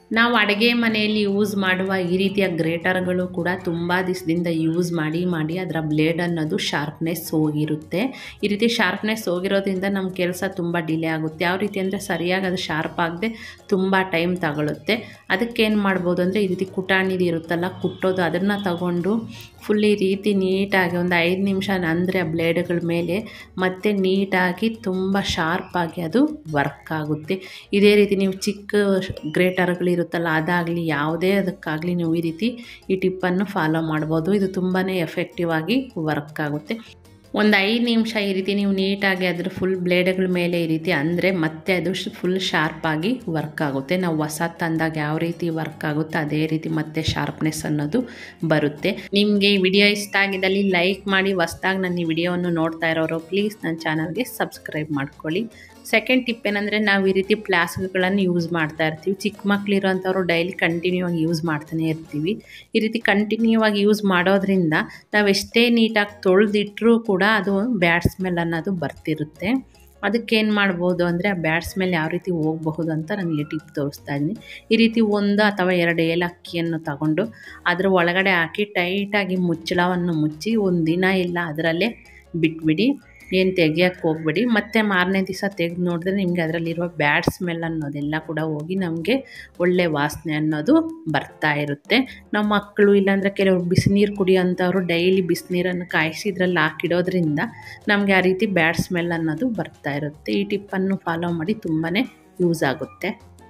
ನಾವು ಅಡುಗೆ ಮನೆಯಲ್ಲಿ ಯೂಸ್ ಮಾಡುವ ಈ ರೀತಿಯ ಗ್ರೇಟರ್ಗಳು ಕೂಡ ತುಂಬ ದಿವಸದಿಂದ ಯೂಸ್ ಮಾಡಿ ಮಾಡಿ ಅದರ ಬ್ಲೇಡ್ ಅನ್ನೋದು ಶಾರ್ಪ್ನೆಸ್ ಹೋಗಿರುತ್ತೆ ಈ ರೀತಿ ಶಾರ್ಪ್ನೆಸ್ ಹೋಗಿರೋದ್ರಿಂದ ನಮ್ಮ ಕೆಲಸ ತುಂಬ ಡಿಲೇ ಆಗುತ್ತೆ ಯಾವ ರೀತಿ ಅಂದರೆ ಸರಿಯಾಗಿ ಅದು ಶಾರ್ಪ್ ಆಗದೆ ತುಂಬ ಟೈಮ್ ತಗೊಳುತ್ತೆ ಅದಕ್ಕೇನು ಮಾಡ್ಬೋದು ಅಂದರೆ ಈ ರೀತಿ ಕುಟಾಣಿದು ಇರುತ್ತಲ್ಲ ಕುಟ್ಟೋದು ಅದನ್ನು ತಗೊಂಡು ಫುಲ್ ಈ ರೀತಿ ನೀಟಾಗಿ ಒಂದು ಐದು ನಿಮಿಷ ಅಂದರೆ ಆ ಬ್ಲೇಡ್ಗಳ ಮೇಲೆ ಮತ್ತೆ ನೀಟಾಗಿ ತುಂಬ ಶಾರ್ಪಾಗಿ ಅದು ವರ್ಕ್ ಆಗುತ್ತೆ ಇದೇ ರೀತಿ ನೀವು ಚಿಕ್ಕ ಗ್ರೇಟರ್ಗಳಿರುತ್ತಲ್ಲ ಅದಾಗಲಿ ಯಾವುದೇ ಅದಕ್ಕಾಗಲಿ ನೀವು ಈ ರೀತಿ ಈ ಟಿಪ್ಪನ್ನು ಫಾಲೋ ಮಾಡ್ಬೋದು ಇದು ತುಂಬಾ ಎಫೆಕ್ಟಿವ್ ಆಗಿ ವರ್ಕ್ ಆಗುತ್ತೆ ಒಂದು ಐದು ನಿಮಿಷ ಈ ರೀತಿ ನೀವು ನೀಟಾಗಿ ಅದ್ರ ಫುಲ್ ಬ್ಲೇಡ್ಗಳ ಮೇಲೆ ಈ ರೀತಿ ಅಂದರೆ ಮತ್ತೆ ಅದು ಫುಲ್ ಶಾರ್ಪಾಗಿ ವರ್ಕ್ ಆಗುತ್ತೆ ನಾವು ಹೊಸ ತಂದಾಗ ಯಾವ ರೀತಿ ವರ್ಕ್ ಆಗುತ್ತೆ ಅದೇ ರೀತಿ ಮತ್ತೆ ಶಾರ್ಪ್ನೆಸ್ ಅನ್ನೋದು ಬರುತ್ತೆ ನಿಮಗೆ ಈ ವಿಡಿಯೋ ಇಷ್ಟ ಆಗಿದ್ದಲ್ಲಿ ಲೈಕ್ ಮಾಡಿ ಹೊಸ್ದಾಗಿ ನನ್ನ ಈ ವಿಡಿಯೋವನ್ನು ನೋಡ್ತಾ ಇರೋರು ಪ್ಲೀಸ್ ನನ್ನ ಚಾನಲ್ಗೆ ಸಬ್ಸ್ಕ್ರೈಬ್ ಮಾಡ್ಕೊಳ್ಳಿ ಸೆಕೆಂಡ್ ಟಿಪ್ ಏನಂದರೆ ನಾವು ಈ ರೀತಿ ಪ್ಲಾಸ್ಕ್ಗಳನ್ನು ಯೂಸ್ ಮಾಡ್ತಾ ಇರ್ತೀವಿ ಚಿಕ್ಕ ಮಕ್ಕಳಿರೋಂಥವ್ರು ಡೈಲಿ ಕಂಟಿನ್ಯೂ ಆಗಿ ಯೂಸ್ ಮಾಡ್ತಾನೆ ಇರ್ತೀವಿ ಈ ರೀತಿ ಕಂಟಿನ್ಯೂ ಆಗಿ ಯೂಸ್ ಮಾಡೋದ್ರಿಂದ ನಾವು ಎಷ್ಟೇ ನೀಟಾಗಿ ತೊಳೆದಿಟ್ಟರೂ ಕೂಡ ಅದು ಬ್ಯಾಡ್ ಸ್ಮೆಲ್ ಅನ್ನೋದು ಬರ್ತಿರುತ್ತೆ ಅದಕ್ಕೇನು ಮಾಡ್ಬೋದು ಅಂದರೆ ಆ ಬ್ಯಾಡ್ ಸ್ಮೆಲ್ ಯಾವ ರೀತಿ ಹೋಗಬಹುದು ಅಂತ ನನಗೆ ಟಿಪ್ ತೋರಿಸ್ತಾ ಇದ್ದೀನಿ ಈ ರೀತಿ ಒಂದು ಅಥವಾ ಎರಡು ಏಲಕ್ಕಿಯನ್ನು ತಗೊಂಡು ಅದರ ಒಳಗಡೆ ಹಾಕಿ ಟೈಟಾಗಿ ಮುಚ್ಚಳವನ್ನು ಮುಚ್ಚಿ ಒಂದು ದಿನ ಇಲ್ಲ ಅದರಲ್ಲೇ ಬಿಟ್ಬಿಡಿ ಏನು ತೆಗಿಯೋಕ್ಕೆ ಹೋಗ್ಬೇಡಿ ಮತ್ತು ಮಾರನೇ ದಿವಸ ತೆಗೆದು ನೋಡಿದ್ರೆ ನಿಮಗೆ ಅದರಲ್ಲಿರುವ ಬ್ಯಾಡ್ ಸ್ಮೆಲ್ ಅನ್ನೋದೆಲ್ಲ ಕೂಡ ಹೋಗಿ ನಮಗೆ ಒಳ್ಳೆ ವಾಸನೆ ಅನ್ನೋದು ಬರ್ತಾ ಇರುತ್ತೆ ನಮ್ಮ ಮಕ್ಕಳು ಇಲ್ಲಾಂದರೆ ಕೆಲವರು ಬಿಸಿನೀರು ಕುಡಿಯೋಂಥವ್ರು ಡೈಲಿ ಬಿಸಿನೀರನ್ನು ಕಾಯಿಸಿ ಇದ್ರಲ್ಲಿ ಹಾಕಿಡೋದ್ರಿಂದ ನಮಗೆ ಆ ರೀತಿ ಬ್ಯಾಡ್ ಸ್ಮೆಲ್ ಅನ್ನೋದು ಬರ್ತಾ ಇರುತ್ತೆ ಈ ಟಿಪ್ಪನ್ನು ಫಾಲೋ ಮಾಡಿ ತುಂಬಾ ಯೂಸ್ ಆಗುತ್ತೆ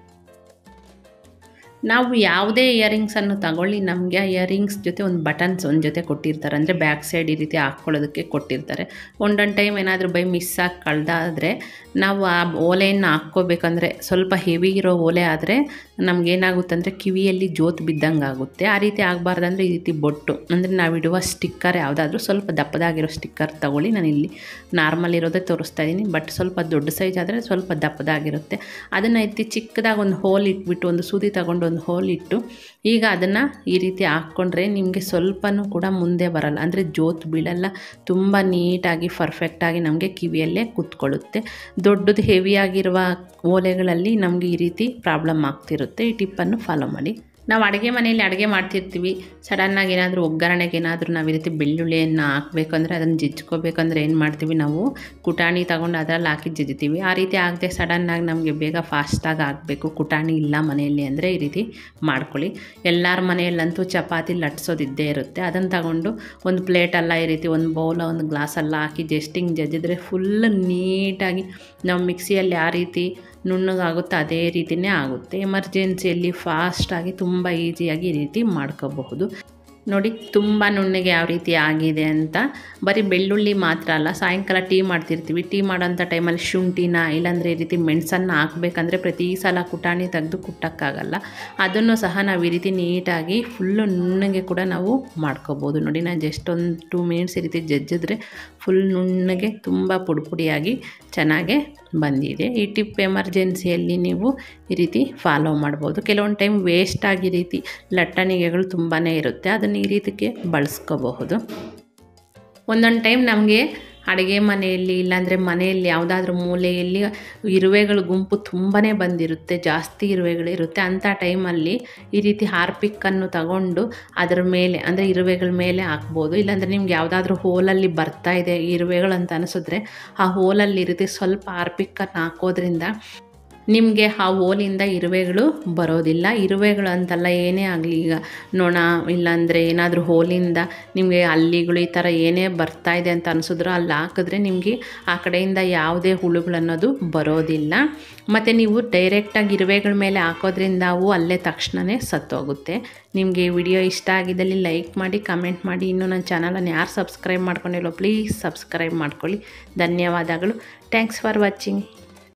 ನಾವು ಯಾವುದೇ ಇಯರಿಂಗ್ಸನ್ನು ತಗೊಳ್ಳಿ ನಮಗೆ ಆ ಇಯರಿಂಗ್ಸ್ ಜೊತೆ ಒಂದು ಬಟನ್ಸ್ ಒಂದು ಜೊತೆ ಕೊಟ್ಟಿರ್ತಾರೆ ಅಂದರೆ ಬ್ಯಾಕ್ ಸೈಡ್ ಈ ರೀತಿ ಹಾಕ್ಕೊಳ್ಳೋದಕ್ಕೆ ಕೊಟ್ಟಿರ್ತಾರೆ ಒಂದೊಂದು ಟೈಮ್ ಏನಾದರೂ ಬೈ ಮಿಸ್ ಆಗಿ ಕಳೆದಾದರೆ ನಾವು ಆ ಓಲೆಯನ್ನು ಹಾಕ್ಕೋಬೇಕಂದ್ರೆ ಸ್ವಲ್ಪ ಹೆವಿ ಇರೋ ಓಲೆ ಆದರೆ ನಮಗೇನಾಗುತ್ತೆ ಅಂದರೆ ಕಿವಿಯಲ್ಲಿ ಜೋತು ಬಿದ್ದಂಗೆ ಆಗುತ್ತೆ ಆ ರೀತಿ ಆಗಬಾರ್ದಂದ್ರೆ ಈ ರೀತಿ ಬೊಟ್ಟು ಅಂದರೆ ನಾವಿಡುವ ಸ್ಟಿಕ್ಕರ್ ಯಾವುದಾದ್ರೂ ಸ್ವಲ್ಪ ದಪ್ಪದಾಗಿರೋ ಸ್ಟಿಕ್ಕರ್ ತಗೊಳ್ಳಿ ನಾನು ಇಲ್ಲಿ ನಾರ್ಮಲ್ ಇರೋದೇ ತೋರಿಸ್ತಾ ಇದ್ದೀನಿ ಬಟ್ ಸ್ವಲ್ಪ ದೊಡ್ಡ ಸೈಜ್ ಆದರೆ ಸ್ವಲ್ಪ ದಪ್ಪದಾಗಿರುತ್ತೆ ಅದನ್ನು ಎತ್ತಿ ಚಿಕ್ಕದಾಗಿ ಒಂದು ಹೋಲ್ ಇಟ್ಬಿಟ್ಟು ಒಂದು ಸೂದಿ ತಗೊಂಡು ಒಂದು ಹೋಲ್ ಇಟ್ಟು ಈಗ ಅದನ್ನು ಈ ರೀತಿ ಹಾಕ್ಕೊಂಡ್ರೆ ನಿಮಗೆ ಸ್ವಲ್ಪನೂ ಕೂಡ ಮುಂದೆ ಬರಲ್ಲ ಅಂದರೆ ಜೋತ್ ಬೀಳಲ್ಲ ತುಂಬ ನೀಟಾಗಿ ಪರ್ಫೆಕ್ಟಾಗಿ ನಮಗೆ ಕಿವಿಯಲ್ಲೇ ಕೂತ್ಕೊಳ್ಳುತ್ತೆ ದೊಡ್ಡದು ಹೆವಿಯಾಗಿರುವ ಓಲೆಗಳಲ್ಲಿ ನಮಗೆ ಈ ರೀತಿ ಪ್ರಾಬ್ಲಮ್ ಆಗ್ತಿರುತ್ತೆ ಈ ಟಿಪ್ಪನ್ನು ಫಾಲೋ ಮಾಡಿ ನಾವು ಅಡುಗೆ ಮನೆಯಲ್ಲಿ ಅಡುಗೆ ಮಾಡ್ತಿರ್ತೀವಿ ಸಡನ್ನಾಗಿ ಏನಾದರೂ ಒಗ್ಗರಣೆಗೆ ಏನಾದರೂ ನಾವು ಈ ರೀತಿ ಬೆಳ್ಳುಳ್ಳಿಯನ್ನು ಹಾಕಬೇಕಂದ್ರೆ ಅದನ್ನು ಜಜ್ಕೋಬೇಕಂದ್ರೆ ಏನು ಮಾಡ್ತೀವಿ ನಾವು ಕುಟಾಣಿ ತಗೊಂಡು ಅದರಲ್ಲಿ ಹಾಕಿ ಜಜ್ತೀವಿ ಆ ರೀತಿ ಆಗದೆ ಸಡನ್ನಾಗಿ ನಮಗೆ ಬೇಗ ಫಾಸ್ಟಾಗಿ ಆಗಬೇಕು ಕುಟಾಣಿ ಇಲ್ಲ ಮನೆಯಲ್ಲಿ ಅಂದರೆ ಈ ರೀತಿ ಮಾಡ್ಕೊಳ್ಳಿ ಎಲ್ಲರ ಮನೆಯಲ್ಲಂತೂ ಚಪಾತಿ ಲಟ್ಸೋದಿದ್ದೇ ಇರುತ್ತೆ ಅದನ್ನು ತಗೊಂಡು ಒಂದು ಪ್ಲೇಟಲ್ಲ ಈ ರೀತಿ ಒಂದು ಬೌಲ ಒಂದು ಗ್ಲಾಸೆಲ್ಲ ಹಾಕಿ ಜಸ್ಟ್ ಹಿಂಗೆ ಜಜ್ಜಿದ್ರೆ ಫುಲ್ ನೀಟಾಗಿ ನಾವು ಮಿಕ್ಸಿಯಲ್ಲಿ ಯಾವ ರೀತಿ ನುಣ್ಣಗಾಗುತ್ತೆ ಅದೇ ರೀತಿಯೇ ಆಗುತ್ತೆ ಎಮರ್ಜೆನ್ಸಿಯಲ್ಲಿ ಫಾಸ್ಟಾಗಿ ತುಂಬ ಈಸಿಯಾಗಿ ಈ ರೀತಿ ಮಾಡ್ಕೋಬಹುದು ನೋಡಿ ತುಂಬ ನುಣ್ಣಗೆ ಯಾವ ರೀತಿ ಆಗಿದೆ ಅಂತ ಬರೀ ಬೆಳ್ಳುಳ್ಳಿ ಮಾತ್ರ ಅಲ್ಲ ಸಾಯಂಕಾಲ ಟೀ ಮಾಡ್ತಿರ್ತೀವಿ ಟೀ ಮಾಡೋಂಥ ಟೈಮಲ್ಲಿ ಶುಂಠಿನ ಇಲ್ಲಾಂದರೆ ಈ ರೀತಿ ಮೆಣಸನ್ನು ಹಾಕಬೇಕಂದ್ರೆ ಪ್ರತಿ ಸಲ ಕುಟಾಣಿ ತೆಗೆದು ಕುಟ್ಟೋಕ್ಕಾಗಲ್ಲ ಅದನ್ನು ಸಹ ನಾವು ಈ ರೀತಿ ನೀಟಾಗಿ ಫುಲ್ಲು ನುಣ್ಣಗೆ ಕೂಡ ನಾವು ಮಾಡ್ಕೋಬೋದು ನೋಡಿ ನಾನು ಜಸ್ಟ್ ಒಂದು ಟೂ ಮಿನಿಟ್ಸ್ ಈ ರೀತಿ ಜಜ್ಜಿದ್ರೆ ಫುಲ್ ನುಣ್ಣಗೆ ತುಂಬ ಪುಡಿ ಪುಡಿಯಾಗಿ ಚೆನ್ನಾಗೇ ಬಂದಿದೆ ಈ ಟಿಪ್ ಎಮರ್ಜೆನ್ಸಿಯಲ್ಲಿ ನೀವು ಈ ರೀತಿ ಫಾಲೋ ಮಾಡ್ಬೋದು ಕೆಲವೊಂದು ಟೈಮ್ ವೇಸ್ಟ್ ಆಗಿ ರೀತಿ ಲಟ್ಟಣಿಗೆಗಳು ತುಂಬಾ ಇರುತ್ತೆ ಅದನ್ನು ಈ ರೀತಿಗೆ ಬಳಸ್ಕೋಬಹುದು ಒಂದೊಂದು ಟೈಮ್ ನಮಗೆ ಅಡುಗೆ ಮನೆಯಲ್ಲಿ ಇಲ್ಲಾಂದರೆ ಮನೆಯಲ್ಲಿ ಯಾವುದಾದ್ರೂ ಮೂಲೆಯಲ್ಲಿ ಇರುವೆಗಳ ಗುಂಪು ತುಂಬಾ ಬಂದಿರುತ್ತೆ ಜಾಸ್ತಿ ಇರುವೆಗಳಿರುತ್ತೆ ಅಂಥ ಟೈಮಲ್ಲಿ ಈ ರೀತಿ ಹಾರ್ಪಿಕ್ಕನ್ನು ತಗೊಂಡು ಅದರ ಮೇಲೆ ಅಂದರೆ ಇರುವೆಗಳ ಮೇಲೆ ಹಾಕ್ಬೋದು ಇಲ್ಲಾಂದರೆ ನಿಮ್ಗೆ ಯಾವುದಾದ್ರೂ ಹೋಲಲ್ಲಿ ಬರ್ತಾ ಇದೆ ಇರುವೆಗಳು ಅಂತ ಅನಿಸಿದ್ರೆ ಆ ಹೋಲಲ್ಲಿ ಈ ರೀತಿ ಸ್ವಲ್ಪ ಹಾರ್ಪಿಕ್ಕನ್ನು ಹಾಕೋದ್ರಿಂದ ನಿಮಗೆ ಆ ಓಲಿಂದ ಇರುವೆಗಳು ಬರೋದಿಲ್ಲ ಇರುವೆಗಳು ಅಂತಲ್ಲ ಏನೇ ಆಗಲಿ ಈಗ ನೊಣ ಇಲ್ಲಾಂದರೆ ಏನಾದರೂ ಹೋಲಿಂದ ನಿಮಗೆ ಹಲ್ಲಿಗಳು ಈ ಥರ ಏನೇ ಬರ್ತಾ ಇದೆ ಅಂತ ಅನಿಸಿದ್ರು ಅಲ್ಲಿ ಹಾಕಿದ್ರೆ ನಿಮಗೆ ಆ ಕಡೆಯಿಂದ ಯಾವುದೇ ಹುಳುಗಳು ಅನ್ನೋದು ಬರೋದಿಲ್ಲ ಮತ್ತು ನೀವು ಡೈರೆಕ್ಟಾಗಿ ಇರುವೆಗಳ ಮೇಲೆ ಹಾಕೋದ್ರಿಂದ ಅವು ಅಲ್ಲೇ ತಕ್ಷಣವೇ ಸತ್ತೋಗುತ್ತೆ ನಿಮಗೆ ಈ ವಿಡಿಯೋ ಇಷ್ಟ ಆಗಿದ್ದಲ್ಲಿ ಲೈಕ್ ಮಾಡಿ ಕಮೆಂಟ್ ಮಾಡಿ ಇನ್ನೂ ನನ್ನ ಚಾನಲನ್ನು ಯಾರು ಸಬ್ಸ್ಕ್ರೈಬ್ ಮಾಡ್ಕೊಂಡಿಲ್ಲೋ ಪ್ಲೀಸ್ ಸಬ್ಸ್ಕ್ರೈಬ್ ಮಾಡ್ಕೊಳ್ಳಿ ಧನ್ಯವಾದಗಳು ಥ್ಯಾಂಕ್ಸ್ ಫಾರ್ ವಾಚಿಂಗ್